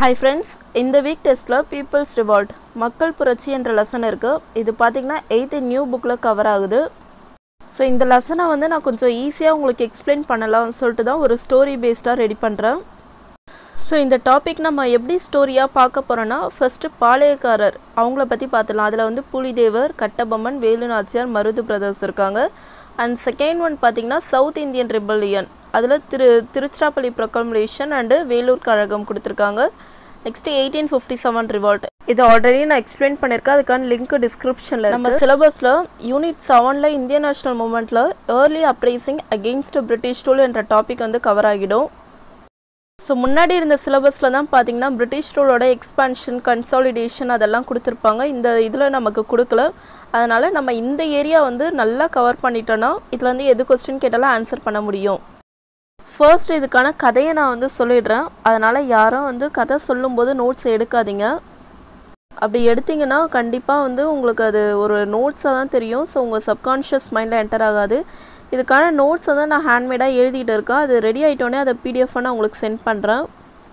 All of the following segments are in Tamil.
ஹாய் ஃப்ரெண்ட்ஸ் இந்த வீக் டெஸ்ட்டில் பீப்புள்ஸ் ரிவால்ட் மக்கள் புரட்சி என்ற லெசன் இருக்குது இது பார்த்திங்கன்னா எயித்து நியூ புக்கில் கவர் ஆகுது ஸோ இந்த லெசனை வந்து நான் கொஞ்சம் ஈஸியாக உங்களுக்கு எக்ஸ்பிளைன் பண்ணலாம்னு சொல்லிட்டு தான் ஒரு ஸ்டோரி பேஸ்டாக ரெடி பண்ணுறேன் ஸோ இந்த டாபிக் நம்ம எப்படி ஸ்டோரியாக பார்க்க போகிறோன்னா ஃபஸ்ட்டு பாளையக்காரர் அவங்கள பற்றி பார்த்துலாம் அதில் வந்து புலிதேவர் கட்டபொம்மன் வேலு நாச்சியார் மருது பிரதர்ஸ் இருக்காங்க அண்ட் செகண்ட் ஒன் பார்த்திங்கன்னா சவுத் இந்தியன் ரிபல்லியன் அதில் திரு திருச்சிராப்பள்ளி ப்ரொக்ளமேஷன் அண்டு வேலூர் கழகம் கொடுத்துருக்காங்க next eighteen fifty seven revolt இது ஆல்ரெடி நான் எக்ஸ்பிளைன் பண்ணியிருக்கேன் அதுக்கான லிங்க் டிஸ்கிரிப்ஷனில் நம்ம சிலபஸில் யூனிட் செவனில் இந்தியன் நேஷனல் மூமெண்ட்டில் early uprising against British rule என்ற டாபிக் வந்து கவர் ஆகிடும் ஸோ முன்னாடி இருந்த சிலபஸில் தான் பார்த்தீங்கன்னா பிரிட்டிஷ் ரூலோட எக்ஸ்பான்ஷன் கன்சாலிடேஷன் அதெல்லாம் கொடுத்துருப்பாங்க இந்த இதில் நமக்கு கொடுக்கல அதனால் நம்ம இந்த ஏரியா வந்து நல்லா கவர் பண்ணிட்டோன்னா இதில் வந்து எது கொஸ்டின் கேட்டாலும் ஆன்சர் பண்ண முடியும் ஃபர்ஸ்ட் இதுக்கான கதையை நான் வந்து சொல்லிடுறேன் அதனால் யாரும் வந்து கதை சொல்லும்போது நோட்ஸ் எடுக்காதீங்க அப்படி எடுத்தீங்கன்னா கண்டிப்பாக வந்து உங்களுக்கு அது ஒரு நோட்ஸாக தான் தெரியும் ஸோ உங்கள் சப்கான்ஷியஸ் மைண்டில் என்டர் ஆகாது இதுக்கான நோட்ஸை தான் நான் ஹேண்ட்மேடாக எழுதிட்டு இருக்கேன் அது ரெடி ஆகிட்டோன்னே அதை பிடிஎஃபாக நான் உங்களுக்கு சென்ட் பண்ணுறேன்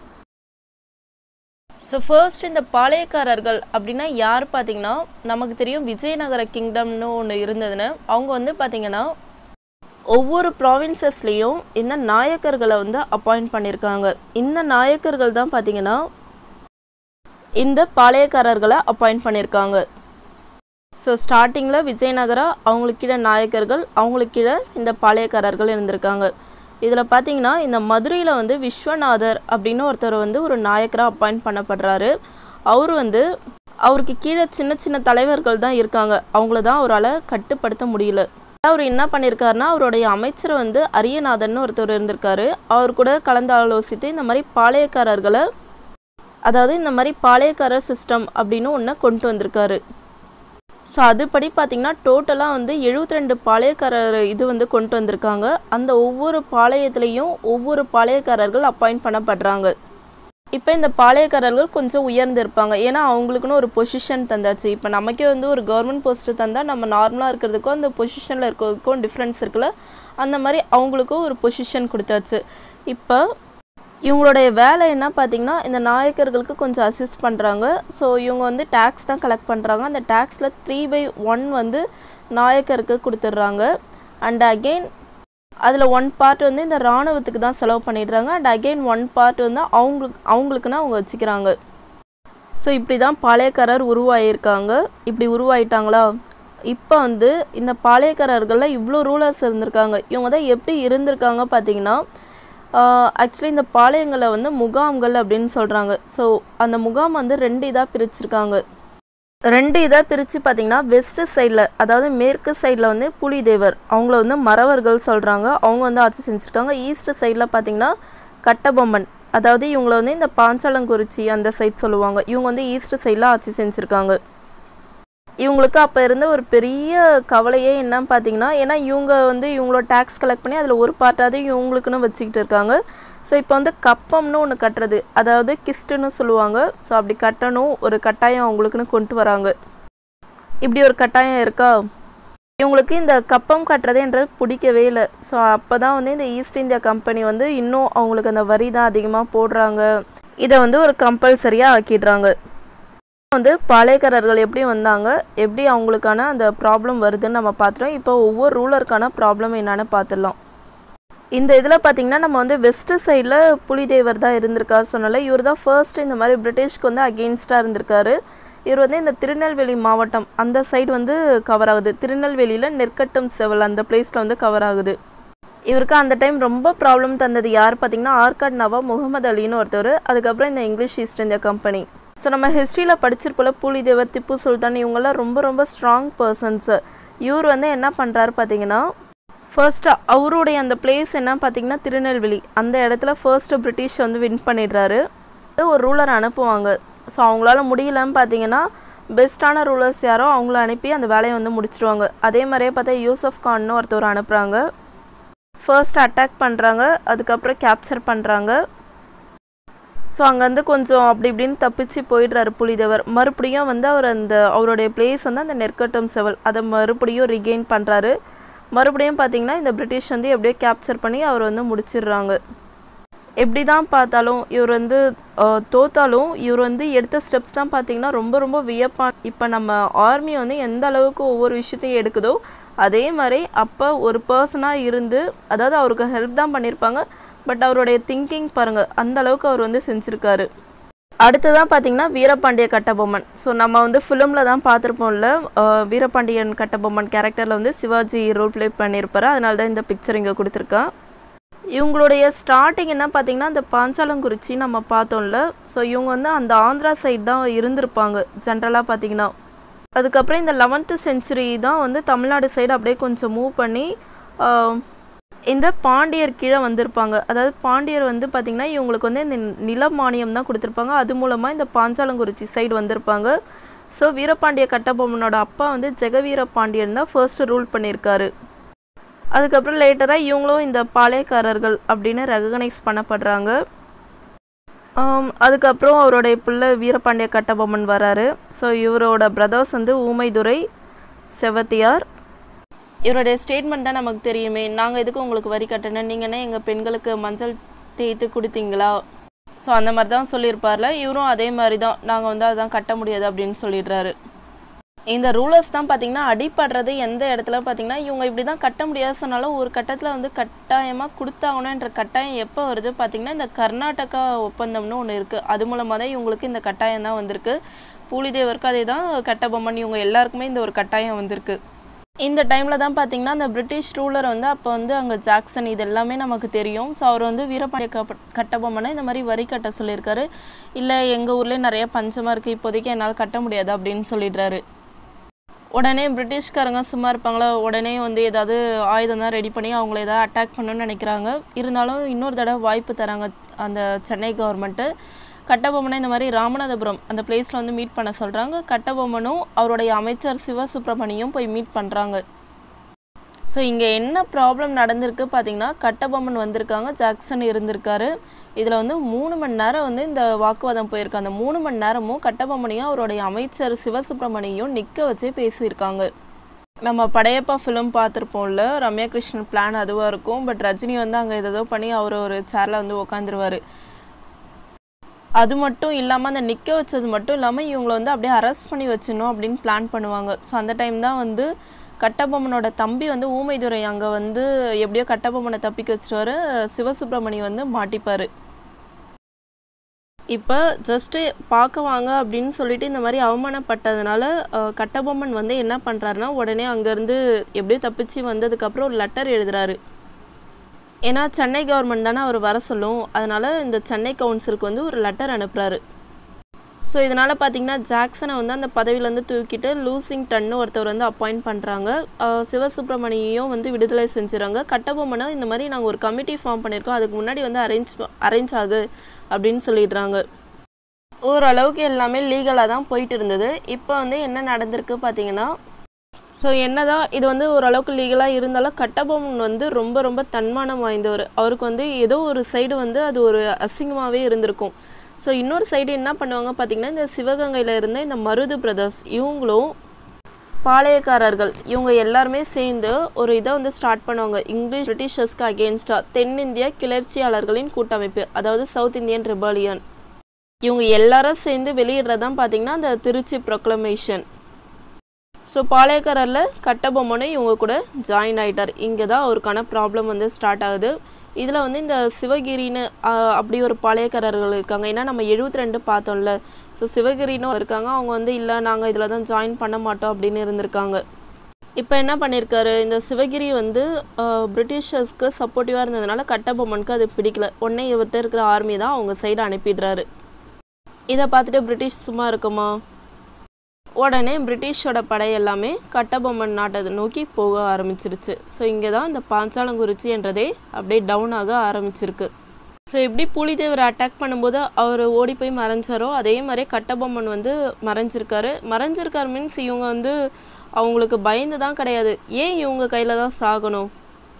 ஸோ ஃபர்ஸ்ட் இந்த பாளையக்காரர்கள் அப்படின்னா யார் பார்த்தீங்கன்னா நமக்கு தெரியும் விஜயநகர கிங்டம்னு ஒன்று இருந்ததுன்னு அவங்க வந்து பார்த்தீங்கன்னா ஒவ்வொரு ப்ராவின்சஸ்லேயும் இந்த நாயக்கர்களை வந்து அப்பாயிண்ட் பண்ணியிருக்காங்க இந்த நாயக்கர்கள் தான் பார்த்தீங்கன்னா இந்த பாளையக்காரர்களை அப்பாயிண்ட் பண்ணியிருக்காங்க ஸோ ஸ்டார்டிங்கில் விஜயநகரா அவங்களுக்கு கீழே நாயக்கர்கள் அவங்களுக்கு கீழே இந்த பாளையக்காரர்கள் இருந்திருக்காங்க இதில் பார்த்தீங்கன்னா இந்த மதுரையில் வந்து விஸ்வநாதர் அப்படின்னு ஒருத்தர் வந்து ஒரு நாயக்கராக அப்பாயிண்ட் பண்ணப்படுறாரு அவர் வந்து அவருக்கு கீழே சின்ன சின்ன தலைவர்கள் தான் இருக்காங்க அவங்கள தான் அவரால் கட்டுப்படுத்த முடியல அவர் என்ன பண்ணியிருக்காருன்னா அவருடைய அமைச்சர் வந்து அரியநாதன் ஒருத்தர் இருந்திருக்காரு அவர் கூட கலந்து ஆலோசித்து இந்த மாதிரி பாளையக்காரர்களை அதாவது இந்த மாதிரி பாளையக்காரர் சிஸ்டம் அப்படின்னு ஒன்று கொண்டு வந்திருக்காரு ஸோ அதுபடி பார்த்திங்கன்னா டோட்டலாக வந்து எழுபத்தி ரெண்டு பாளையக்காரர் இது வந்து கொண்டு வந்திருக்காங்க அந்த ஒவ்வொரு பாளையத்துலேயும் ஒவ்வொரு பாளையக்காரர்கள் அப்பாயிண்ட் பண்ணப்படுறாங்க இப்போ இந்த பாளையக்காரர்கள் கொஞ்சம் உயர்ந்து இருப்பாங்க ஏன்னா அவங்களுக்குன்னு ஒரு பொசிஷன் தந்தாச்சு இப்போ நமக்கே வந்து ஒரு கவர்மெண்ட் போஸ்ட்டு தந்தால் நம்ம நார்மலாக இருக்கிறதுக்கும் அந்த பொசிஷனில் இருக்கிறதுக்கும் டிஃப்ரென்ஸ் இருக்குல்ல அந்த மாதிரி அவங்களுக்கும் ஒரு பொசிஷன் கொடுத்தாச்சு இப்போ இவங்களுடைய வேலை என்ன பார்த்திங்கன்னா இந்த நாயக்கர்களுக்கு கொஞ்சம் அசிஸ்ட் பண்ணுறாங்க ஸோ இவங்க வந்து டேக்ஸ் தான் கலெக்ட் பண்ணுறாங்க அந்த டேக்ஸில் த்ரீ பை ஒன் வந்து நாயக்கருக்கு கொடுத்துட்றாங்க அண்ட் அகெயின் அதில் ஒன் பார்ட் வந்து இந்த இராணுவத்துக்கு தான் செலவு பண்ணிடுறாங்க அண்ட் அகெயின் ஒன் பார்ட் வந்து அவங்களுக்கு அவங்களுக்குன்னு அவங்க வச்சுக்கிறாங்க ஸோ இப்படி தான் பாளையக்காரர் உருவாகியிருக்காங்க இப்படி உருவாயிட்டாங்களா இப்போ வந்து இந்த பாளையக்காரர்களில் இவ்வளோ ரூலர்ஸ் இருந்திருக்காங்க இவங்க தான் எப்படி இருந்திருக்காங்க பார்த்தீங்கன்னா ஆக்சுவலி இந்த பாளையங்களை வந்து முகாம்கள் அப்படின்னு சொல்கிறாங்க ஸோ அந்த முகாம் வந்து ரெண்டு இதாக பிரிச்சிருக்காங்க ரெண்டு இதாக பிரித்து பார்த்தீங்கன்னா வெஸ்ட் சைடில் அதாவது மேற்கு சைடில் வந்து புலிதேவர் அவங்கள வந்து மறவர்கள் சொல்கிறாங்க அவங்க வந்து ஆட்சி செஞ்சுருக்காங்க ஈஸ்ட் சைடில் பார்த்தீங்கன்னா கட்டபொம்மன் அதாவது இவங்கள வந்து இந்த பாஞ்சாலங்குறிச்சி அந்த சைட் சொல்லுவாங்க இவங்க வந்து ஈஸ்ட் சைடில் ஆட்சி செஞ்சுருக்காங்க இவங்களுக்கு அப்போ இருந்த ஒரு பெரிய கவலையே என்னன்னு பார்த்தீங்கன்னா ஏன்னா இவங்க வந்து இவங்களோட டேக்ஸ் கலெக்ட் பண்ணி அதில் ஒரு பார்ட்டாவது இவங்களுக்குன்னு வச்சுக்கிட்டு இருக்காங்க ஸோ இப்போ வந்து கப்பம்னு ஒன்று கட்டுறது அதாவது கிஸ்ட்டுன்னு சொல்லுவாங்க ஸோ அப்படி கட்டணும் ஒரு கட்டாயம் அவங்களுக்குன்னு கொண்டு வராங்க இப்படி ஒரு கட்டாயம் இருக்கா இவங்களுக்கு இந்த கப்பம் கட்டுறதுன்றது பிடிக்கவே இல்லை ஸோ அப்போ தான் வந்து இந்த ஈஸ்ட் இந்தியா கம்பெனி வந்து இன்னும் அவங்களுக்கு அந்த வரி தான் அதிகமாக போடுறாங்க இதை வந்து ஒரு கம்பல்சரியாக ஆக்கிடுறாங்க வந்து பாளையக்காரர்கள் எப்படி வந்தாங்க எப்படி அவங்களுக்கான அந்த ப்ராப்ளம் வருதுன்னு நம்ம பார்த்துட்டோம் இப்போ ஒவ்வொரு ரூலருக்கான ப்ராப்ளம் என்னன்னு பார்த்துடலாம் இந்த இதில் பார்த்தீங்கன்னா நம்ம வந்து வெஸ்ட் சைடில் புலிதேவர் தான் இருந்திருக்காரு சொன்னால இவர் தான் ஃபர்ஸ்ட் இந்த மாதிரி பிரிட்டிஷ்க்கு வந்து அகெயின்ஸ்டாக இருந்திருக்காரு இவர் வந்து இந்த திருநெல்வேலி மாவட்டம் அந்த சைடு வந்து கவர் ஆகுது திருநெல்வேலியில் நெற்கட்டும் செவல் அந்த பிளேஸில் வந்து கவர் ஆகுது இவருக்கு அந்த டைம் ரொம்ப ப்ராப்ளம் தந்தது யார் பார்த்தீங்கன்னா ஆர்காட் நவாப் முகமது அலின்னு ஒருத்தர் அதுக்கப்புறம் இந்த English East India Company so நம்ம ஹிஸ்ட்ரியில் படிச்சிருப்போல பூலிதேவர் திப்பு சுல்தான் இவங்கெல்லாம் ரொம்ப ரொம்ப ஸ்ட்ராங் பர்சன்ஸு இவர் வந்து என்ன பண்ணுறாரு பார்த்தீங்கன்னா ஃபர்ஸ்ட்டு அவருடைய அந்த பிளேஸ் என்ன பார்த்தீங்கன்னா திருநெல்வேலி அந்த இடத்துல ஃபர்ஸ்ட்டு பிரிட்டிஷ் வந்து வின் பண்ணிடுறாரு ஒரு ரூலர் அனுப்புவாங்க ஸோ அவங்களால முடியலன்னு பார்த்தீங்கன்னா பெஸ்ட்டான ரூலர்ஸ் யாரோ அவங்கள அனுப்பி அந்த வேலையை வந்து முடிச்சிருவாங்க அதே மாதிரியே பார்த்தா யூசஃப் கான்னு ஒருத்தர் அனுப்புகிறாங்க ஃபர்ஸ்ட் அட்டாக் பண்ணுறாங்க அதுக்கப்புறம் கேப்சர் பண்ணுறாங்க ஸோ அங்கேருந்து கொஞ்சம் அப்படி இப்படின்னு தப்பிச்சு போயிடுறாரு புலிதேவர் மறுபடியும் வந்து அவர் அந்த அவருடைய பிளேஸ் வந்து அந்த நெற்கட்டம் செவல் அதை மறுபடியும் ரிகெயின் பண்ணுறாரு மறுபடியும் பார்த்தீங்கன்னா இந்த பிரிட்டிஷ் வந்து எப்படியோ கேப்சர் பண்ணி அவர் வந்து முடிச்சிடுறாங்க எப்படி தான் பார்த்தாலும் இவர் வந்து அஹ், தோத்தாலும் இவர் வந்து எடுத்த ஸ்டெப்ஸ் தான் பார்த்தீங்கன்னா ரொம்ப ரொம்ப வியப்பா இப்போ நம்ம ஆர்மி வந்து எந்த அளவுக்கு ஒவ்வொரு விஷயத்தையும் எடுக்குதோ அதே மாதிரி அப்போ ஒரு பர்சனாக இருந்து அதாவது அவருக்கு ஹெல்ப் தான் பண்ணியிருப்பாங்க பட் அவருடைய திங்கிங் பாருங்கள் அந்த அளவுக்கு அவர் வந்து செஞ்சுருக்காரு அடுத்ததான் பார்த்தீங்கன்னா வீரபாண்டிய கட்டபொம்மன் ஸோ நம்ம வந்து ஃபிலிமில் தான் பார்த்துருப்போம்ல அஹ், வீரபாண்டியன் கட்டபொம்மன் கேரக்டரில் வந்து சிவாஜி ரோல் ப்ளே பண்ணியிருப்பாரு அதனால தான் இந்த பிக்சர் இங்கே கொடுத்துருக்கேன் இவங்களுடைய ஸ்டார்டிங் என்ன பார்த்தீங்கன்னா இந்த பாஞ்சாலங்குறிச்சி நம்ம பார்த்தோம்ல ஸோ இவங்க வந்து அந்த ஆந்திரா சைடு தான் இருந்திருப்பாங்க ஜென்ரலாக பார்த்தீங்கன்னா அதுக்கப்புறம் இந்த லெவன்த்து செஞ்சுரி தான் வந்து தமிழ்நாடு சைடு அப்படியே கொஞ்சம் மூவ் பண்ணி ஆஹ், இந்த பாண்டியர் கீழே வந்திருப்பாங்க அதாவது பாண்டியர் வந்து பார்த்திங்கன்னா இவங்களுக்கு வந்து இந்த நில மானியம் தான் கொடுத்துருப்பாங்க அது மூலமாக இந்த பாஞ்சாலங்குறிச்சி சைடு வந்திருப்பாங்க ஸோ வீரபாண்டிய கட்டபொம்மனோட அப்பா வந்து ஜெகவீர பாண்டியன் தான் ஃபர்ஸ்ட் ரூல் பண்ணியிருக்காரு அதுக்கப்புறம் லேட்டராக இவங்களும் இந்த பாளையக்காரர்கள் அப்படின்னு ரெகனைஸ் பண்ணப்படுறாங்க ஆம், அதுக்கப்புறம் அவருடைய பிள்ளை வீரபாண்டிய கட்டபொம்மன் வராரு ஸோ இவரோட பிரதர்ஸ் வந்து ஊமைதுரை செவத்தியார் இவருடைய ஸ்டேட்மெண்ட் தான் நமக்கு தெரியுமே நாங்கள் எதுக்கு உங்களுக்கு வரி கட்டணும் நீங்கள் என்ன எங்கள் பெண்களுக்கு மஞ்சள் தேய்த்து கொடுத்தீங்களா ஸோ அந்த மாதிரி தான் சொல்லியிருப்பார்ல இவரும் அதே மாதிரி தான் நாங்கள் வந்து அதான் கட்ட முடியாது அப்படின்னு சொல்லிடுறாரு இந்த ரூலர்ஸ் தான் பார்த்தீங்கன்னா அடிபடுறது எந்த இடத்துல பார்த்தீங்கன்னா இவங்க இப்படி தான் கட்ட முடியாது சொன்னாலும் ஒரு கட்டத்தில் வந்து கட்டாயமாக கொடுத்தாகணுன்ற கட்டாயம் எப்போ வருது பார்த்தீங்கன்னா இந்த கர்நாடகா ஒப்பந்தம்னு ஒன்று இருக்குது அது மூலமாக தான் இவங்களுக்கு இந்த கட்டாயம் தான் வந்திருக்கு பூலிதேவருக்கு அதே தான் கட்டபொம்மன் இவங்க எல்லாருக்குமே இந்த ஒரு கட்டாயம் வந்திருக்கு இந்த டைமில் தான் பார்த்தீங்கன்னா அந்த பிரிட்டிஷ் ரூலர் வந்து அப்போ வந்து அங்கே ஜாக்சன் இது எல்லாமே நமக்கு தெரியும் ஸோ அவர் வந்து வீரபாண்டிய கப்ப கட்டபொம்மனை இந்த மாதிரி வரி கட்ட சொல்லியிருக்காரு இல்லை எங்கள் ஊர்லேயே நிறைய பஞ்சமாக இருக்குது இப்போதைக்கு என்னால் கட்ட முடியாது அப்படின்னு சொல்லிடுறாரு உடனே பிரிட்டிஷ்காரங்க சும்மா இருப்பாங்களா உடனே வந்து ஏதாவது ஆயுதம் தான் ரெடி பண்ணி அவங்கள ஏதாவது அட்டாக் பண்ணணும்னு நினைக்கிறாங்க இருந்தாலும் இன்னொரு தடவை வாய்ப்பு தராங்க அந்த சென்னை கவர்மெண்ட்டு கட்டபொம்மனை இந்த மாதிரி ராமநாதபுரம் அந்த பிளேஸில் வந்து மீட் பண்ண சொல்கிறாங்க கட்டபொம்மனும் அவருடைய அமைச்சர் சிவசுப்பிரமணியும் போய் மீட் பண்ணுறாங்க ஸோ இங்கே என்ன ப்ராப்ளம் நடந்திருக்கு பார்த்தீங்கன்னா கட்டபொம்மன் வந்திருக்காங்க ஜாக்சன் இருந்திருக்காரு இதில் வந்து மூணு மணி நேரம் வந்து இந்த வாக்குவாதம் போயிருக்கு அந்த மூணு மணி நேரமும் கட்டபொம்மனையும் அவருடைய அமைச்சர் சிவசுப்பிரமணியும் நிற்க வச்சே பேசியிருக்காங்க நம்ம படையப்பா ஃபிலிம் பார்த்துருப்போம்ல ரம்யா கிருஷ்ணன் பிளான் அதுவாக இருக்கும் பட் ரஜினி வந்து அங்கே ஏதோ பண்ணி அவர் ஒரு சேரில் வந்து உட்காந்துருவார் அது மட்டும் இல்லாமல் அந்த நிற்க வச்சது மட்டும் இல்லாமல் இவங்களை வந்து அப்படியே அரெஸ்ட் பண்ணி வச்சிடணும் அப்படின்னு பிளான் பண்ணுவாங்க ஸோ அந்த டைம் தான் வந்து கட்டபொம்மனோட தம்பி வந்து ஊமைதுரை அங்கே வந்து எப்படியோ கட்டபொம்மனை தப்பிக்க வச்சிருவாரு சிவசுப்பிரமணி வந்து மாட்டிப்பார் இப்போ ஜஸ்ட்டு பார்க்க வாங்க அப்படின்னு சொல்லிட்டு இந்த மாதிரி அவமானப்பட்டதுனால அஹ், கட்டபொம்மன் வந்து என்ன பண்ணுறாருன்னா உடனே அங்கேருந்து எப்படியோ தப்பிச்சு வந்ததுக்கப்புறம் ஒரு லெட்டர் எழுதுறாரு ஏன்னா சென்னை கவர்மெண்ட் தானே அவர் வர சொல்லும் அதனால் இந்த சென்னை கவுன்சிலுக்கு வந்து ஒரு லெட்டர் அனுப்புகிறாரு ஸோ இதனால் பார்த்தீங்கன்னா ஜாக்சனை வந்து அந்த பதவியிலேருந்து தூக்கிட்டு லூசிங்டன்னு ஒருத்தவர் வந்து அப்பாயிண்ட் பண்ணுறாங்க சிவசுப்ரமணியையும் வந்து விடுதலை செஞ்சுறாங்க கட்டபொம்மனை இந்த மாதிரி நாங்கள் ஒரு கமிட்டி ஃபார்ம் பண்ணியிருக்கோம் அதுக்கு முன்னாடி வந்து அரேஞ்ச் அரேஞ்ச் ஆகு அப்படின்னு சொல்லிடுறாங்க ஓரளவுக்கு எல்லாமே லீகலாக தான் போயிட்டு இருந்தது இப்போ வந்து என்ன நடந்திருக்கு பார்த்தீங்கன்னா ஸோ என்னதான் இது வந்து ஓரளவுக்கு லீகலாக இருந்தாலும் கட்டபொம்மன் வந்து ரொம்ப ரொம்ப தன்மானம் வாய்ந்தவர் அவருக்கு வந்து ஏதோ ஒரு சைடு வந்து அது ஒரு அசிங்கமாகவே இருந்திருக்கும் ஸோ இன்னொரு சைடு என்ன பண்ணுவாங்க பார்த்தீங்கன்னா இந்த சிவகங்கையில் இருந்த இந்த மருது பிரதர்ஸ் இவங்களும் பாளையக்காரர்கள் இவங்க எல்லாருமே சேர்ந்து ஒரு இதை வந்து ஸ்டார்ட் பண்ணுவாங்க இங்கிலீஷ் பிரிட்டிஷர்ஸ்க்கு அகேன்ஸ்டாக தென்னிந்திய கிளர்ச்சியாளர்களின் கூட்டமைப்பு அதாவது சவுத் இந்தியன் ரிபலியன் இவங்க எல்லாரும் சேர்ந்து வெளியிடுறதான் பார்த்தீங்கன்னா அந்த திருச்சி ப்ரொக்ளமேஷன் ஸோ பாளையக்காரரில் கட்டபொம்மனும் இவங்க கூட ஜாயின் ஆயிட்டார் இங்கே தான் அவருக்கான ப்ராப்ளம் வந்து ஸ்டார்ட் ஆகுது இதில் வந்து இந்த சிவகிரின்னு ஆஹ், அப்படி ஒரு பாளையக்காரர்கள் இருக்காங்க ஏன்னா நம்ம எழுபத்தி ரெண்டு பார்த்தோம்ல ஸோ சிவகிரின்னு இருக்காங்க அவங்க வந்து இல்லை நாங்கள் இதில் தான் ஜாயின் பண்ண மாட்டோம் அப்படின்னு இருந்திருக்காங்க இப்போ என்ன பண்ணியிருக்காரு இந்த சிவகிரி வந்து ஆஹ், பிரிட்டிஷர்ஸ்க்கு சப்போர்ட்டிவாக இருந்ததுனால கட்டபொம்மனுக்கு அது பிடிக்கல உடனே இவர்கிட்ட இருக்கிற ஆர்மி தான் அவங்க சைடு அனுப்பிடுறாரு இதை பார்த்துட்டு பிரிட்டிஷ் சும்மா இருக்குமா உடனே பிரிட்டிஷோட படை எல்லாமே கட்டபொம்மன் நாட்டை நோக்கி போக ஆரம்பிச்சிருச்சு ஸோ இங்கே தான் இந்த பாஞ்சாலங்குறிச்சி என்றதே அப்படியே டவுன் ஆக ஆரம்பிச்சிருக்கு ஸோ எப்படி புலிதேவர் அட்டாக் பண்ணும்போது அவர் ஓடி போய் மறைஞ்சாரோ அதே மாதிரி கட்டபொம்மன் வந்து மறைஞ்சிருக்காரு மறைஞ்சிருக்காரு மீன்ஸ் இவங்க வந்து அவங்களுக்கு பயந்து தான் கிடையாது ஏன் இவங்க கையில் தான் சாகணும்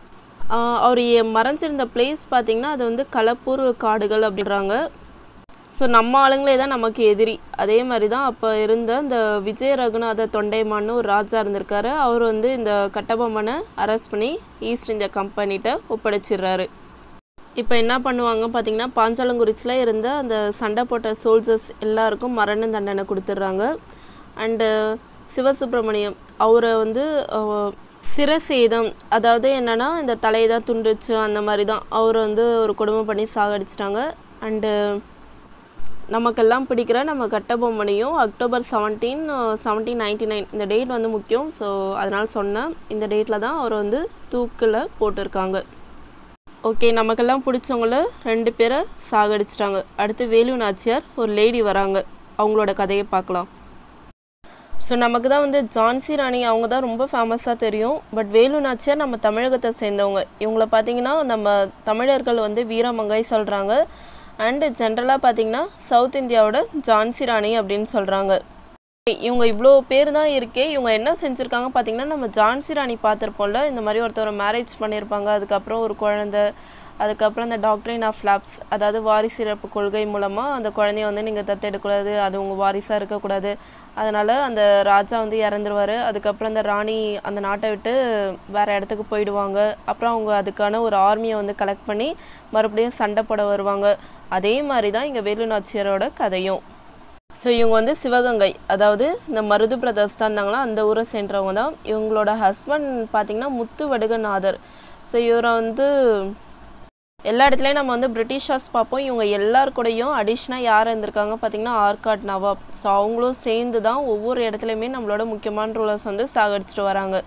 ஆஹ் அவர் எ- மறைஞ்சிருந்த பிளேஸ் பார்த்தீங்கன்னா அது வந்து களப்பூர் காடுகள் அப்படின்றாங்க ஸோ நம்ம ஆளுங்களே தான் நமக்கு எதிரி அதே மாதிரி தான் அப்போ இருந்த இந்த விஜய ரகுநாத தொண்டைமான்னு ஒரு ராஜா இருந்திருக்காரு அவர் வந்து இந்த கட்டபொம்மனை அரெஸ்ட் பண்ணி ஈஸ்ட் இந்தியா கம்பெனிகிட்ட ஒப்படைச்சிடுறாரு இப்போ என்ன பண்ணுவாங்க பார்த்தீங்கன்னா பாஞ்சாலங்குறிச்சியில் இருந்த அந்த சண்டை போட்ட சோல்ஜர்ஸ் எல்லாருக்கும் மரண தண்டனை கொடுத்துட்றாங்க அண்டு சிவசுப்பிரமணியம் அவரை வந்து அஹ், சிரசேதம் அதாவது என்னன்னா இந்த தலையை தான் துண்டுச்சு அந்த மாதிரி தான் அவரை வந்து ஒரு கொடுமை பண்ணி சாகடிச்சிட்டாங்க அண்டு நமக்கெல்லாம் பிடிக்கிற நம்ம கட்டபொம்மனையும் October seventeen seventeen ninety nine இந்த டேட் வந்து முக்கியம் ஸோ அதனால் சொன்னேன் இந்த டேட்டில் தான் அவர் வந்து தூக்கில் போட்டிருக்காங்க ஓகே நமக்கெல்லாம் பிடிச்சவங்கள ரெண்டு பேரை சாகடிச்சிட்டாங்க அடுத்து வேலு நாச்சியார் ஒரு லேடி வராங்க அவங்களோட கதையை பார்க்கலாம் ஸோ நமக்கு தான் வந்து ஜான்சி ராணி அவங்க தான் ரொம்ப ஃபேமஸாக தெரியும் பட் வேலு நாச்சியார் நம்ம தமிழகத்தை சேர்ந்தவங்க இவங்கள பார்த்தீங்கன்னா நம்ம தமிழர்கள் வந்து வீரமங்கை சொல்கிறாங்க அண்டு ஜென்ரலாக பார்த்தீங்கன்னா சவுத் இந்தியாவோட ஜான்சி ராணி அப்படின்னு சொல்கிறாங்க இவங்க இவ்வளோ பேர் தான் இருக்கே இவங்க என்ன செஞ்சுருக்காங்க பார்த்தீங்கன்னா நம்ம ஜான்சி ராணி பார்த்துருப்போம்ல இந்த மாதிரி ஒருத்தர் மேரேஜ் பண்ணியிருப்பாங்க அதுக்கப்புறம் ஒரு குழந்தை அதுக்கப்புறம் அந்த டாக்டரின் ஆஃப் லேப்ஸ் அதாவது வாரிசு இறப்பு கொள்கை மூலமாக அந்த குழந்தைய வந்து நீங்கள் தத்தெடுக்கக்கூடாது அது உங்கள் வாரிசாக இருக்கக்கூடாது அதனால் அந்த ராஜா வந்து இறந்துருவார் அதுக்கப்புறம் அந்த ராணி அந்த நாட்டை விட்டு வேறு இடத்துக்கு போயிடுவாங்க அப்புறம் அவங்க அதுக்கான ஒரு ஆர்மியை வந்து கலெக்ட் பண்ணி மறுபடியும் சண்டை போட வருவாங்க அதே மாதிரி தான் இங்கே வேலு நாச்சியாரோட கதையும் ஸோ இவங்க வந்து சிவகங்கை அதாவது இந்த மருது பிரதர்ஸ் தான் இருந்தாங்களா அந்த ஊரை சேர்ந்தவங்க தான் இவங்களோட ஹஸ்பண்ட் பார்த்தீங்கன்னா முத்து வடுகநாதர் ஸோ இவரை வந்து எல்லா இடத்துலையும் நம்ம வந்து பிரிட்டிஷர்ஸ் பார்ப்போம் இவங்க எல்லார் கூடயும் அடிஷ்னாக யார் இருந்திருக்காங்க பார்த்தீங்கன்னா ஆர்காட் நவாப் ஸோ அவங்களும் சேர்ந்து தான் ஒவ்வொரு இடத்துலையுமே நம்மளோட முக்கியமான ரூலர்ஸ் வந்து சாகடிச்சிட்டு வராங்க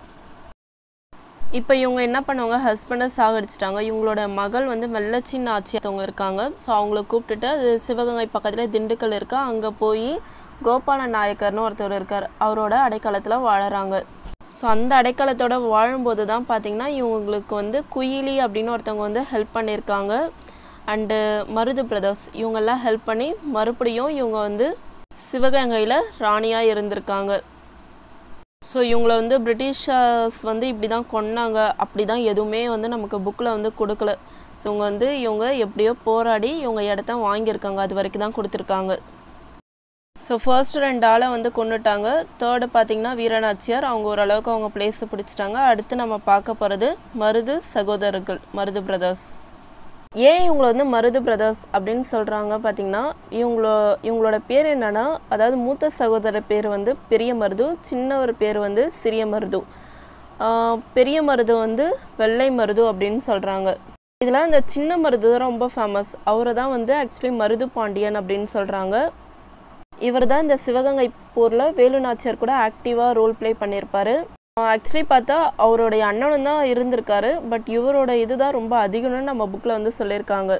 இப்போ இவங்க என்ன பண்ணுவாங்க ஹஸ்பண்டை சாகடிச்சிட்டாங்க இவங்களோட மகள் வந்து வெள்ளச்சின் ஆச்சியத்தவங்க இருக்காங்க ஸோ அவங்கள கூப்பிட்டுட்டு அது சிவகங்கை பக்கத்தில் திண்டுக்கல் இருக்கா அங்கே போய் கோபால நாயக்கர்னு ஒருத்தர் இருக்கார் அவரோட அடைக்கலத்தில் வாழறாங்க ஸோ அந்த அடைக்கலத்தோட வாழும்போது தான் பார்த்தீங்கன்னா இவங்களுக்கு வந்து குயிலி அப்படின்னு ஒருத்தவங்க வந்து ஹெல்ப் பண்ணியிருக்காங்க அண்டு மருது பிரதர்ஸ் இவங்கெல்லாம் ஹெல்ப் பண்ணி மறுபடியும் இவங்க வந்து சிவகங்கையில் ராணியாக இருந்திருக்காங்க ஸோ இவங்கள வந்து பிரிட்டிஷர்ஸ் வந்து இப்படி தான் கொன்னாங்க அப்படி தான் எதுவுமே வந்து நமக்கு புக்கில் வந்து கொடுக்கல ஸோ இவங்க வந்து இவங்க எப்படியோ போராடி இவங்க இடத்த வாங்கியிருக்காங்க அது வரைக்கும் தான் கொடுத்துருக்காங்க ஸோ ஃபர்ஸ்ட் ரெண்டு ஆளை வந்து கொண்டுட்டாங்க தேர்டு பார்த்தீங்கன்னா வீரநாச்சியார் அவங்க ஓரளவுக்கு அவங்க பிளேஸை பிடிச்சிட்டாங்க அடுத்து நம்ம பார்க்க போகிறது மருது சகோதரர்கள் மருது பிரதர்ஸ் ஏன் இவங்கள வந்து மருது பிரதர்ஸ் அப்படின்னு சொல்கிறாங்க பார்த்தீங்கன்னா இவங்களோ இவங்களோட பேர் என்னன்னா அதாவது மூத்த சகோதரர் பேர் வந்து பெரிய மருது சின்னவர் பேர் வந்து சிறிய மருது ஆஹ் பெரிய மருது வந்து வெள்ளை மருது அப்படின்னு சொல்கிறாங்க இதில் இந்த சின்ன மருது தான் ரொம்ப ஃபேமஸ் அவரை தான் வந்து ஆக்சுவலி மருது பாண்டியன் அப்படின்னு சொல்கிறாங்க இவர் தான் இந்த சிவகங்கை போரில் வேலு நாச்சியார் கூட ஆக்டிவாக ரோல் ப்ளே பண்ணியிருப்பாரு ஆக்சுவலி பார்த்தா அவருடைய அண்ணனும் தான் இருந்திருக்காரு பட் இவரோட இதுதான் ரொம்ப அதிகம்னு நம்ம புக்கில் வந்து சொல்லியிருக்காங்க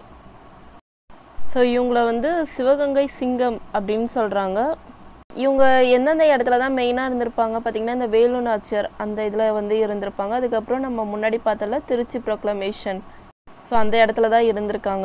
ஸோ இவங்கள வந்து சிவகங்கை சிங்கம் அப்படின்னு சொல்கிறாங்க இவங்க எந்தெந்த இடத்துல தான் மெயினாக இருந்திருப்பாங்க பார்த்தீங்கன்னா இந்த வேலு நாச்சியார் அந்த இதில் வந்து இருந்திருப்பாங்க அதுக்கப்புறம் நம்ம முன்னாடி பார்த்தல திருச்சி ப்ரொக்ளமேஷன் ஸோ அந்த இடத்துல தான் இருந்திருக்காங்க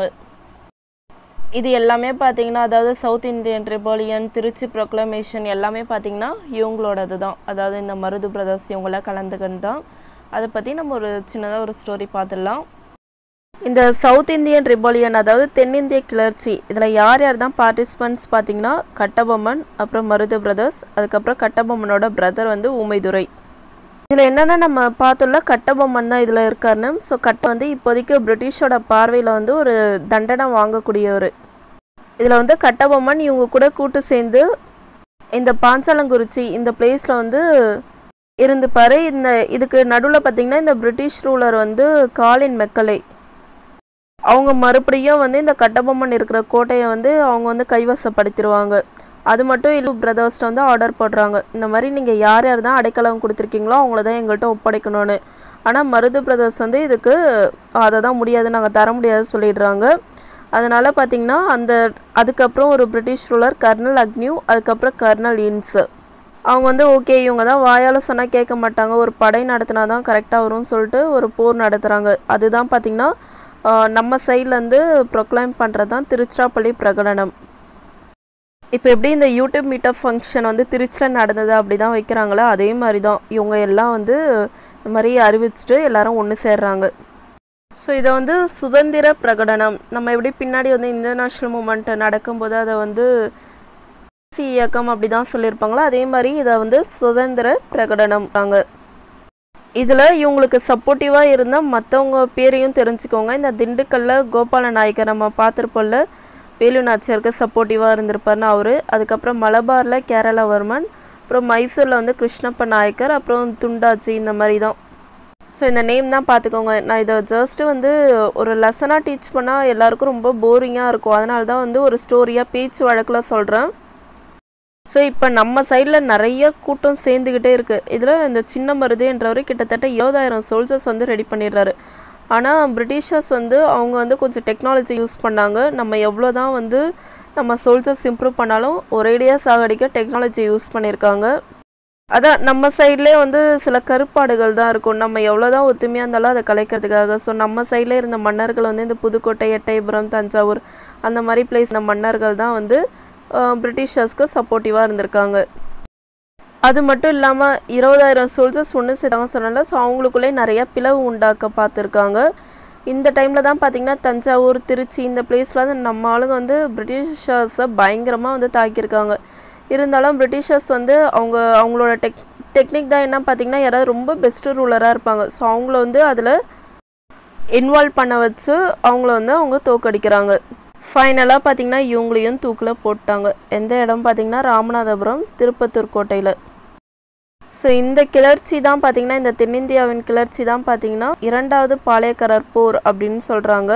இது எல்லாமே பார்த்தீங்கன்னா அதாவது south Indian rebellion Trichy proclamation எல்லாமே பார்த்தீங்கன்னா இவங்களோடது தான் அதாவது இந்த மருது பிரதர்ஸ் இவங்களாம் கலந்துக்கின்னு தான் அதை பற்றி நம்ம ஒரு சின்னதாக ஒரு ஸ்டோரி பார்த்துடலாம் இந்த சவுத் இந்தியன் ரிபோலியன் அதாவது தென்னிந்திய கிளர்ச்சி இதில் யார் யார் தான் பார்ட்டிசிபெண்ட்ஸ் பார்த்தீங்கன்னா கட்டபொம்மன் அப்புறம் மருது பிரதர்ஸ் அதுக்கப்புறம் கட்டபொம்மனோட பிரதர் வந்து ஊமைதுரை இதில் என்னென்னா நம்ம பார்த்தோம்ல கட்டபொம்மன் தான் இதில் இருக்காருன்னு ஸோ கட்ட வந்து இப்போதைக்கு பிரிட்டிஷோட பார்வையில் வந்து ஒரு தண்டனை வாங்கக்கூடியவர் இதில் வந்து கட்டபொம்மன் இவங்க கூட கூட்டு சேர்ந்து இந்த பாஞ்சாலங்குறிச்சி இந்த பிளேஸில் வந்து இருந்துப்பார் இந்த இதுக்கு நடுவில் பார்த்திங்கன்னா இந்த பிரிட்டிஷ் ரூலர் வந்து காலின் மெக்கலை அவங்க மறுபடியும் வந்து இந்த கட்டபொம்மன் இருக்கிற கோட்டையை வந்து அவங்க வந்து கைவசப்படுத்திடுவாங்க அது மட்டும் இல்லை பிரதர்ஸ்ட்டு வந்து ஆர்டர் போடுறாங்க இந்த மாதிரி நீங்கள் யார் யார் தான் அடைக்கலம் கொடுத்துருக்கீங்களோ அவங்கள தான் எங்கள்கிட்ட ஒப்படைக்கணும்னு ஆனால் மருது பிரதர்ஸ் வந்து இதுக்கு அதை தான் முடியாது நாங்கள் தர முடியாது சொல்லிடுறாங்க அதனால் பார்த்திங்கன்னா அந்த அதுக்கப்புறம் ஒரு பிரிட்டிஷ் ரூலர் கர்னல் அக்னியூ அதுக்கப்புறம் கர்னல் இன்ஸ் அவங்க வந்து ஓகே இவங்க தான் வாயால் சொன்னால் கேட்க மாட்டாங்க ஒரு படை நடத்தினா தான் கரெக்டாக வரும்னு சொல்லிட்டு ஒரு போர் நடத்துகிறாங்க அதுதான் பார்த்திங்கன்னா ஆஹ், நம்ம சைட்லேருந்து ப்ரொக்ளைம் பண்ணுறது தான் திருச்சிராப்பள்ளி பிரகடனம் இப்போ எப்படி இந்த யூடியூப் மீட்டப் ஃபங்க்ஷன் வந்து திருச்சியில் நடந்தது அப்படி தான் வைக்கிறாங்களோ அதே மாதிரி தான் இவங்க எல்லாம் வந்து இந்த மாதிரி அறிவிச்சிட்டு எல்லாரும் ஒன்று சேர்றாங்க ஸோ இதை வந்து சுதந்திர பிரகடனம் நம்ம எப்படி பின்னாடி வந்து இன்டர்நேஷ்னல் மூமெண்ட் நடக்கும்போது அதை வந்து சி இயக்கம் அப்படி தான் சொல்லியிருப்பாங்களோ அதே மாதிரி இதை வந்து சுதந்திர பிரகடனம் தாங்க இதில் இவங்களுக்கு சப்போர்ட்டிவாக இருந்த மற்றவங்க பேரையும் தெரிஞ்சுக்கோங்க இந்த திண்டுக்கல்ல கோபால நாயக்கர் நம்ம பார்த்துருப்போம்ல வேலு நாச்சியாருக்கு சப்போர்ட்டிவாக இருந்திருப்பாருன்னு அவர் அதுக்கப்புறம் மலபாரில் கேரளவர்மன் அப்புறம் மைசூரில் வந்து கிருஷ்ணப்ப நாயக்கர் அப்புறம் துண்டாச்சி இந்த மாதிரி தான் ஸோ இந்த நேம் தான் பார்த்துக்கோங்க நான் இதை ஜஸ்ட்டு வந்து ஒரு லெசனாக டீச் பண்ணால் எல்லாருக்கும் ரொம்ப போரிங்காக இருக்கும் அதனால தான் வந்து ஒரு ஸ்டோரியாக பேச்சு வழக்கில் சொல்கிறேன் ஸோ இப்போ நம்ம சைடில் நிறைய கூட்டம் சேர்ந்துக்கிட்டே இருக்குது இதில் இந்த சின்ன மருது என்றவர் கிட்டத்தட்ட இருபதாயிரம் சோல்ஜர்ஸ் வந்து ரெடி பண்ணிடுறாரு ஆனால் பிரிட்டிஷர்ஸ் வந்து அவங்க வந்து கொஞ்சம் டெக்னாலஜி யூஸ் பண்ணாங்க நம்ம எவ்வளோ தான் வந்து நம்ம சோல்ஜர்ஸ் இம்ப்ரூவ் பண்ணாலும் ஒரேடியாக சாகடிக்க டெக்னாலஜி யூஸ் பண்ணியிருக்காங்க அதான் நம்ம சைட்லேயே வந்து சில கருப்பாடுகள் தான் இருக்கும் நம்ம எவ்வளோ தான் ஒத்துமையாக இருந்தாலும் அதை கலைக்கிறதுக்காக ஸோ நம்ம சைடில் இருந்த மன்னர்கள் வந்து இந்த புதுக்கோட்டை எட்டயபுரம் தஞ்சாவூர் அந்த மாதிரி பிளேஸ் இந்த மன்னர்கள் தான் வந்து பிரிட்டிஷர்ஸ்க்கு சப்போர்ட்டிவாக இருந்திருக்காங்க அது மட்டும் இல்லாமல் இருபதாயிரம் சோல்ஜர்ஸ் ஒன்று சேர்த்தாங்க சொன்னால ஸோ அவங்களுக்குள்ளே நிறைய பிளவு உண்டாக்க பார்த்துருக்காங்க இந்த டைமில் தான் பார்த்திங்கன்னா தஞ்சாவூர் திருச்சி இந்த பிளேஸில் வந்து நம்ம ஆளுங்க வந்து பிரிட்டிஷர்ஸை பயங்கரமாக வந்து தாக்கியிருக்காங்க இருந்தாலும் பிரிட்டிஷர்ஸ் வந்து அவங்க அவங்களோட டெக் டெக்னிக் தான் என்ன பார்த்திங்கன்னா யாராவது ரொம்ப பெஸ்ட்டு ரூலராக இருப்பாங்க ஸோ அவங்கள வந்து அதில் இன்வால்வ் பண்ண வச்சு அவங்கள வந்து அவங்க தோக்கடிக்கிறாங்க ஃபைனலாக பார்த்திங்கன்னா இவங்களையும் தூக்கில் போட்டாங்க எந்த இடம் பார்த்திங்கன்னா ராமநாதபுரம் திருப்பத்தூர் கோட்டையில் ஸோ இந்த கிளர்ச்சி தான் பார்த்திங்கன்னா இந்த தென்னிந்தியாவின் கிளர்ச்சி தான் பார்த்திங்கன்னா இரண்டாவது பாளையக்காரர் போர் அப்படின்னு சொல்கிறாங்க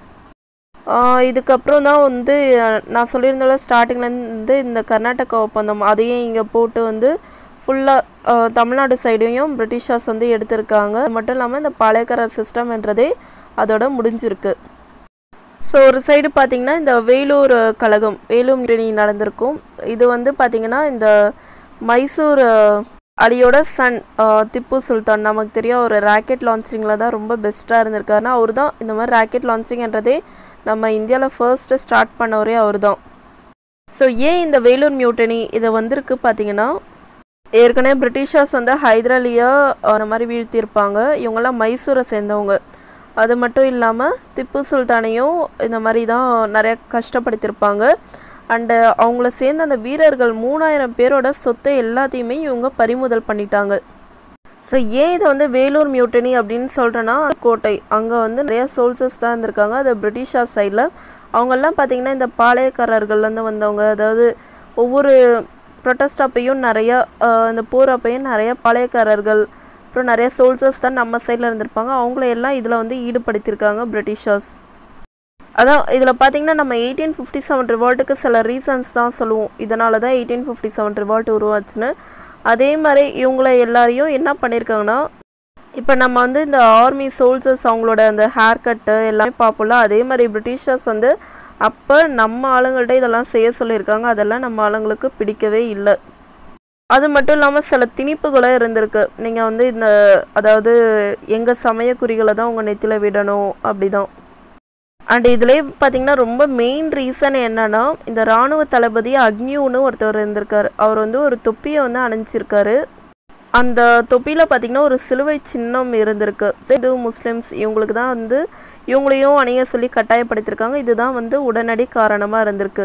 இதுக்கப்புறம் தான் வந்து நான் சொல்லியிருந்தால ஸ்டார்டிங்லேருந்து இந்த கர்நாடகா ஒப்பந்தம் அதையும் இங்கே போட்டு வந்து ஃபுல்லாக தமிழ்நாடு சைடையும் பிரிட்டிஷர்ஸ் வந்து எடுத்திருக்காங்க அது மட்டும் இல்லாமல் இந்த பாளையக்காரர் சிஸ்டம்ன்றதே அதோட முடிஞ்சிருக்கு ஸோ ஒரு சைடு பார்த்திங்கன்னா இந்த வேலூர் கழகம் வேலூர் முன்னணி நடந்திருக்கும் இது வந்து பார்த்திங்கன்னா இந்த மைசூர் அலியோட சன் திப்பு சுல்தான் நமக்கு தெரியும் ஒரு ராக்கெட் லான்ச்சிங்கில் தான் ரொம்ப பெஸ்ட்டாக இருந்திருக்காருன்னா அவர் தான் இந்த மாதிரி ராக்கெட் லான்ச்சிங்ன்றதே நம்ம இந்தியாவில் ஃபர்ஸ்ட்டு ஸ்டார்ட் பண்ணவரே அவர் தான் ஸோ ஏன் இந்த வேலூர் மியூட்டனி இதை வந்திருக்கு பார்த்தீங்கன்னா ஏற்கனவே பிரிட்டிஷர்ஸ் வந்து ஹைதராலியா அந்த மாதிரி வீழ்த்தியிருப்பாங்க இவங்கெல்லாம் மைசூரை சேர்ந்தவங்க அது மட்டும் இல்லாமல் திப்பு சுல்தானையும் இந்த மாதிரி தான் நிறைய கஷ்டப்படுத்தியிருப்பாங்க அண்டு அவங்கள சேர்ந்த அந்த வீரர்கள் மூணாயிரம் பேரோட சொத்தை எல்லாத்தையுமே இவங்க பறிமுதல் பண்ணிட்டாங்க ஸோ ஏன் இதை வந்து வேலூர் மியூட்டனி அப்படின்னு சொல்கிறேன்னா கோட்டை அங்கே வந்து நிறைய சோல்ஜர்ஸ் தான் இருந்திருக்காங்க அது பிரிட்டிஷார் சைடில் அவங்கெல்லாம் பார்த்திங்கன்னா இந்த பாளையக்காரர்கள்லேருந்து வந்தவங்க அதாவது ஒவ்வொரு ப்ரொட்டஸ்ட் அப்பையும் நிறையா இந்த போர் அப்பையும் நிறைய பாளையக்காரர்கள் அப்புறம் நிறைய சோல்ஜர்ஸ் தான் நம்ம சைடில் இருந்திருப்பாங்க அவங்கள எல்லாம் இதில் வந்து ஈடுபடுத்தியிருக்காங்க பிரிட்டிஷர்ஸ் அதான் இதில் பார்த்தீங்கன்னா நம்ம எயிட்டீன் ஃபிஃப்டி செவன் ரிவால்ட்டுக்கு சில ரீசன்ஸ் தான் சொல்லுவோம் இதனால தான் எயிட்டீன் ஃபிஃப்டி செவன் ரிவால்ட் உருவாச்சுன்னு அதே மாதிரி இவங்கள எல்லாரையும் என்ன பண்ணியிருக்காங்கன்னா இப்போ நம்ம வந்து இந்த ஆர்மி சோல்ஜர்ஸ் அவங்களோட அந்த ஹேர் கட்டு எல்லாமே பார்ப்போம்ல அதே மாதிரி பிரிட்டிஷர்ஸ் வந்து அப்போ நம்ம ஆளுங்கள்ட்ட இதெல்லாம் செய்ய சொல்லியிருக்காங்க அதெல்லாம் நம்ம ஆளுங்களுக்கு பிடிக்கவே இல்லை அது மட்டும் இல்லாமல் சில திணிப்புகளும் இருந்திருக்கு நீங்கள் வந்து இந்த அதாவது எங்கள் சமய குறிகளை தான் உங்கள் நெத்தியில் விடணும் அப்படிதான் அண்ட் இதுலேயே பார்த்தீங்கன்னா ரொம்ப மெயின் ரீசன் என்னன்னா இந்த இராணுவ தளபதி அக்னியூன்னு ஒருத்தவர் இருந்திருக்காரு அவர் வந்து ஒரு தொப்பியை வந்து அணிஞ்சிருக்காரு அந்த தொப்பியில் பார்த்தீங்கன்னா ஒரு சிலுவை சின்னம் இருந்திருக்கு இது முஸ்லிம்ஸ் இவங்களுக்கு தான் வந்து இவங்களையும் அணிய சொல்லி கட்டாயப்படுத்தியிருக்காங்க இதுதான் வந்து உடனடி காரணமாக இருந்திருக்கு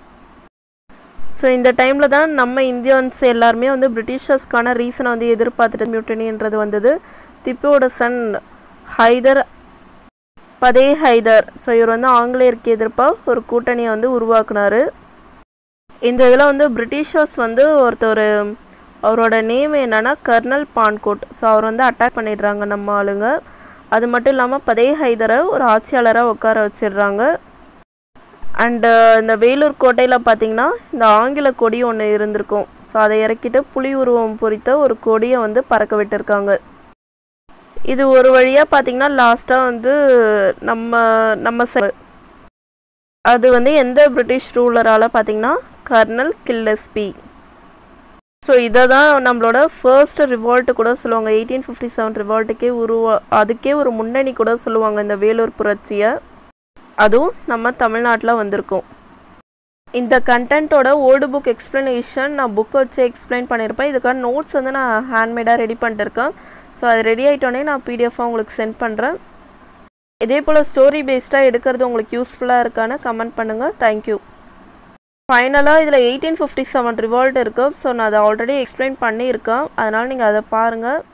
ஸோ இந்த டைமில் தான் நம்ம இந்தியன்ஸ் எல்லாருமே வந்து பிரிட்டிஷர்ஸ்க்கான ரீசனை வந்து எதிர்பார்த்துட்டு மியூட்டனின்றது வந்தது திப்புவோட சன் ஹைதர் பதே ஹைதர் ஸோ இவர் வந்து ஆங்கிலேயருக்கு எதிர்ப்பாக ஒரு கூட்டணியை வந்து உருவாக்குனாரு இந்த இதில் வந்து பிரிட்டிஷர்ஸ் வந்து ஒருத்தர் அவரோட நேம் என்னன்னா கர்னல் பான்கோட் ஸோ அவர் வந்து அட்டாக் பண்ணிடுறாங்க நம்ம ஆளுங்க அது மட்டும் இல்லாமல் பதே ஹைதரை ஒரு ஆட்சியாளராக உட்கார வச்சிடுறாங்க அண்டு இந்த வேலூர் கோட்டையில் பார்த்தீங்கன்னா இந்த ஆங்கில கொடி ஒன்று இருந்திருக்கும் ஸோ அதை இறக்கிட்டு புலி உருவம் பொறித்த ஒரு கொடியை வந்து பறக்க விட்டுருக்காங்க இது ஒரு வழியாக பார்த்தீங்கன்னா லாஸ்ட்டாக வந்து நம்ம நம்ம ச- அது வந்து எந்த பிரிட்டிஷ் ரூலரால் பார்த்தீங்கன்னா கர்னல் கில்லஸ்பி ஸோ இதை தான் நம்மளோட ஃபர்ஸ்ட் ரிவால்ட்டு கூட சொல்லுவாங்க எயிட்டீன் ஃபிஃப்டி செவன் ரிவால்ட்டுக்கே உருவா அதுக்கே ஒரு முன்னணி கூட சொல்லுவாங்க இந்த வேலூர் புரட்சியை அதுவும் நம்ம தமிழ்நாட்டில் வந்திருக்கோம் இந்த கண்டென்ட்டோட ஓல்டு புக் எக்ஸ்ப்ளனேஷன் நான் புக் வச்சு எக்ஸ்பிளைன் பண்ணியிருப்பேன் இதுக்கான நோட்ஸ் வந்து நான் ஹேண்ட்மேடாக ரெடி பண்ணிட்டுருக்கேன் ஸோ அது ரெடி ஆகிட்டோன்னே நான் பிடிஎஃபாக உங்களுக்கு சென்ட் பண்ணுறேன் இதே போல் ஸ்டோரி பேஸ்டாக எடுக்கிறது உங்களுக்கு யூஸ்ஃபுல்லாக இருக்கான்னு கமெண்ட் பண்ணுங்கள் தேங்க்யூ ஃபைனலாக இதில் எயிட்டீன் ஃபிஃப்டி செவன் ரிவால்ட் இருக்குது ஸோ நான் அதை ஆல்ரெடி எக்ஸ்பிளைன் பண்ணியிருக்கேன் அதனால் நீங்கள் அதை பாருங்கள்